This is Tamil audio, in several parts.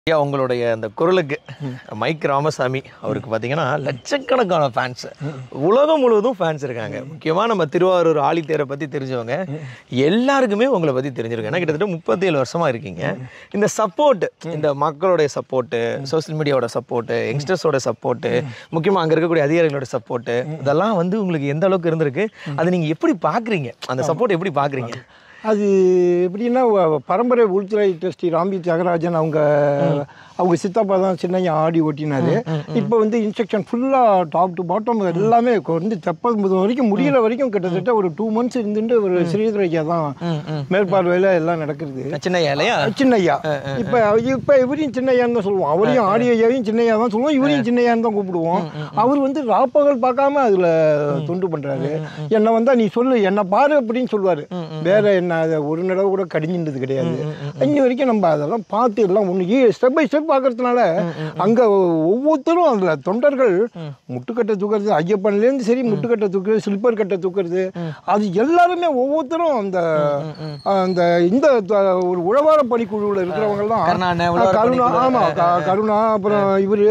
ஐயா உங்களுடைய அந்த குரலுக்கு மைக் ராமசாமி அவருக்கு பார்த்தீங்கன்னா லட்சக்கணக்கான ஃபேன்ஸ் உலகம் முழுவதும் ஃபேன்ஸ் இருக்காங்க முக்கியமாக நம்ம திருவாரூர் ஆழித்தேரை பற்றி தெரிஞ்சவங்க எல்லாருக்குமே உங்களை பற்றி தெரிஞ்சிருக்கும் ஏன்னா கிட்டத்தட்ட முப்பத்தேழு வருஷமா இருக்கீங்க இந்த சப்போர்ட் இந்த மக்களுடைய சப்போர்ட்டு சோஷியல் மீடியாவோட சப்போர்ட்டு யங்ஸ்டர்ஸோட சப்போர்ட்டு முக்கியமாக அங்கே இருக்கக்கூடிய அதிகாரிகளோட சப்போர்ட்டு இதெல்லாம் வந்து உங்களுக்கு எந்த அளவுக்கு இருந்திருக்கு அதை நீங்கள் எப்படி பார்க்குறீங்க அந்த சப்போர்ட் எப்படி பார்க்குறீங்க அது எப்படின்னா வ- பரம்பரை உள்துறை ட்ரஸ்டி ராம்பி தியாகராஜன் அவங்க அவங்க சித்தப்பா தான் சின்னையா ஆடி ஓட்டினாரு இப்போ வந்து இன்ஸ்ட்ரக்ஷன் ஃபுல்லாக டாப் டு பாட்டம் எல்லாமே கொ- வந்து தெப்பது முதல் வரைக்கும் முடியிற வரைக்கும் கிட்டத்தட்ட ஒரு டூ மந்த்ஸ் இருந்துட்டு ஒரு ஸ்ரீதர் ஐயா தான் மேற்பார்வையில் எல்லாம் நடக்கிறது சின்ன இல்லையா சின்னையா இப்போ இப்போ இவரையும் சின்னையான்னு தான் சொல்லுவோம் அவரையும் ஆடி ஐயாவையும் சின்னையா தான் சொல்லுவோம் இவரையும் சின்னையான்னு தான் கூப்பிடுவோம் அவர் வந்து ராப்பகல் பார்க்காம அதில் தொண்டு பண்ணுறாரு என்னை வந்தா நீ சொல்லு என்னை பாரு அப்படின்னு சொல்லுவார் வேற என்ன அதை ஒரு நடவை கூட கடிஞ்சின்றது கிடையாது இன்னி வரைக்கும் நம்ம அதெல்லாம் பார்த்து எல்லாம் ஒன்று ஸ்டெப் பை ஸ்டெப் பார்க்கறதுனால அங்கே ஒவ்வொருத்தரும் அதில் தொண்டர்கள் முட்டுக்கட்டை தூக்குறது ஐயப்பன்லேருந்து சரி முட்டுக்கட்டை தூக்குறது ஸ்லிப்பர் கட்டை தூக்குறது அது எல்லாருமே ஒவ்வொருத்தரும் அந்த அந்த இந்த த- ஒரு உழவார பணிக்குழுவில் இருக்கிறவங்கலாம் கருணாண்ணே, உழவார கருணா பணிக்குழு. ஆமா க- கருணா அப்புறம் இவர்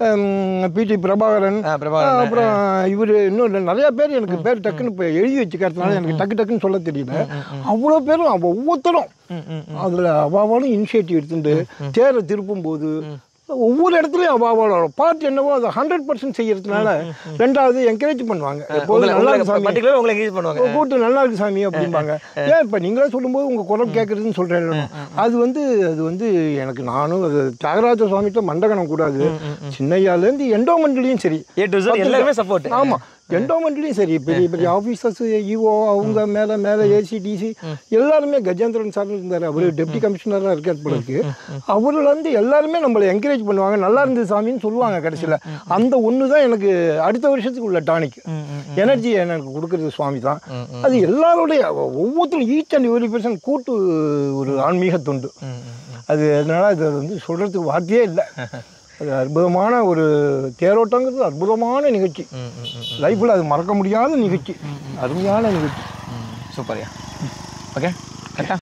பிடி பிரபாகரன் ஆ, பிரபாகரன். அப்புறம் இவர் இன்னும் நிறைய பேர் எனக்கு பேர் டக்குன்னு இப்போ எழுதி வச்சுக்கிறதுனால எனக்கு டக்கு டக்குன்னு சொல்ல தெரியல அவ்வளோ பேரும் அவ- ஒவ்வொருத்தரும் அதில் அவாவாலும் இனிஷியேட்டிவ் எடுத்துட்டு தேரை திருப்பும் போது ஒவ்வொரு இடத்துலையும் அவாவாலோட பார்ட் என்னவோ அதை ஹண்ட்ரட் பர்சன்ட் செய்யறதுனால ரெண்டாவது என்கரேஜ் பண்ணுவாங்க எப்போதும் நல்லா இருக்கு சாமி. பர்டிகுலர் உங்களை எங்கேஜ் பண்ணுவாங்க கூட்டு நல்லா இருக்கு சாமி அப்படிம்பாங்க ஏன் இப்போ நீங்களே சொல்லும்போது உங்கள் குரல் கேட்குறதுன்னு சொல்கிறேன் அது வந்து அது வந்து எனக்கு நானும் அது தியாகராஜ சுவாமிகிட்ட மண்டகணம் கூடாது சின்னையாலேருந்து எண்டோமெண்ட்லேயும் சரி ஏ டு Z எல்லாருமே சப்போர்ட் ஆமா எண்டோமெண்ட்லேயும் சரி பெரிய பெரிய ஆஃபீஸர்ஸ் இஓ அவங்க மேலே மேலே ஏசி டிசி எல்லாருமே கஜேந்திரன் சார் இருந்தார் அவர் டெப்டி கமிஷனராக இருக்கார் போல இருக்கு அவர்ல இருந்து எல்லாருமே நம்மளை என்கரேஜ் பண்ணுவாங்க நல்லா இருந்தது சாமின்னு சொல்லுவாங்க கடைசியில் அந்த ஒன்று தான் எனக்கு அடுத்த வருஷத்துக்கு உள்ள டானிக் எனர்ஜி எனக்கு கொடுக்கறது சுவாமி தான் அது எல்லாருடைய ஒவ்வொருத்தரும் ஈச் அண்ட் எவ்ரி பர்சன் கூட்டு ஒரு ஆன்மீக தொண்டு அது அதனால அது வந்து சொல்றதுக்கு வார்த்தையே இல்லை அது அற்புதமான ஒரு தேரோட்டங்கிறது அற்புதமான நிகழ்ச்சி லைஃப்பில் அது மறக்க முடியாத நிகழ்ச்சி அருமையான நிகழ்ச்சி சூப்பர்யா ஓகே கரெக்டா